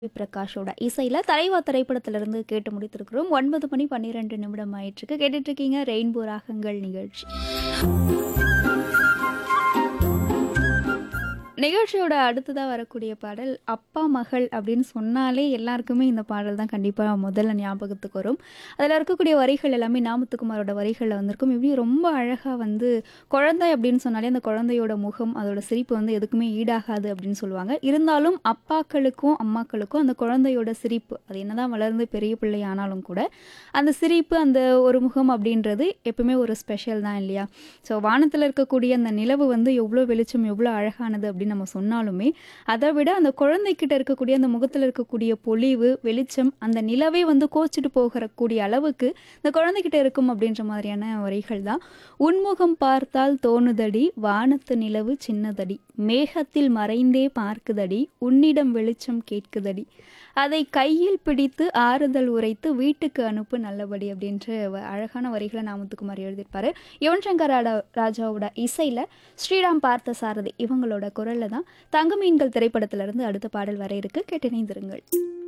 பிரகாஷோட இசையில் தலைவா திரைப்படத்திலிருந்து கேட்டு முடித்திருக்கிறோம் ஒன்பது மணி பன்னிரெண்டு நிமிடம் ஆயிட்டிருக்கு கேட்டுட்டு இருக்கீங்க ரெயின்போ ராகங்கள் நிகழ்ச்சி நிகழ்ச்சியோட அடுத்ததாக வரக்கூடிய பாடல் அப்பா மகள் அப்படின்னு சொன்னாலே எல்லாருக்குமே இந்த பாடல் தான் கண்டிப்பாக முதல்ல ஞாபகத்துக்கு வரும் அதில் இருக்கக்கூடிய வரிகள் எல்லாமே நாமத்துக்குமாரோட வரிகளில் வந்திருக்கும் இப்படி ரொம்ப அழகாக வந்து குழந்தை அப்படின்னு சொன்னாலே அந்த குழந்தையோட முகம் அதோட சிரிப்பு வந்து எதுக்குமே ஈடாகாது அப்படின்னு சொல்லுவாங்க இருந்தாலும் அப்பாக்களுக்கும் அம்மாக்களுக்கும் அந்த குழந்தையோட சிரிப்பு அது என்னதான் வளர்ந்து பெரிய பிள்ளை ஆனாலும் கூட அந்த சிரிப்பு அந்த ஒரு முகம் அப்படின்றது எப்பவுமே ஒரு ஸ்பெஷல் தான் இல்லையா ஸோ வானத்தில் இருக்கக்கூடிய அந்த நிலவு வந்து எவ்வளோ வெளிச்சம் எவ்வளோ அழகானது அப்படின்னு நம்ம சொன்னாலுமே அதை விட அந்த குழந்தைக்கிட்ட இருக்கக்கூடிய அந்த முகத்தில் இருக்கக்கூடிய பொலிவு வெளிச்சம் அந்த நிலவே வந்து கோச்சிட்டு போகிற கூடிய அளவுக்கு இந்த குழந்தைகிட்ட இருக்கும் அப்படின்ற மாதிரியான வரிகள் தான் உன்முகம் பார்த்தால் தோணுதடி வானத்து நிலவு சின்னதடி மேகத்தில் மறைந்தே பார்க்குதடி உன்னிடம் வெளிச்சம் கேட்குதடி அதை கையில் பிடித்து ஆறுதல் உரைத்து வீட்டுக்கு அனுப்பு நல்லபடி அப்படின்ற வ- அழகான வரிகளை நாமத்துக்குமார் எழுதியிருப்பாரு யுவன் சங்கர் ராடா- ராஜாவோட இசையில் ஸ்ரீராம் பார்த்த சாரதி இவங்களோட குரலில் தான் தங்க மீன்கள் திரைப்படத்திலிருந்து அடுத்த பாடல் வர இருக்கு கேட்டு இணைந்திருங்கள்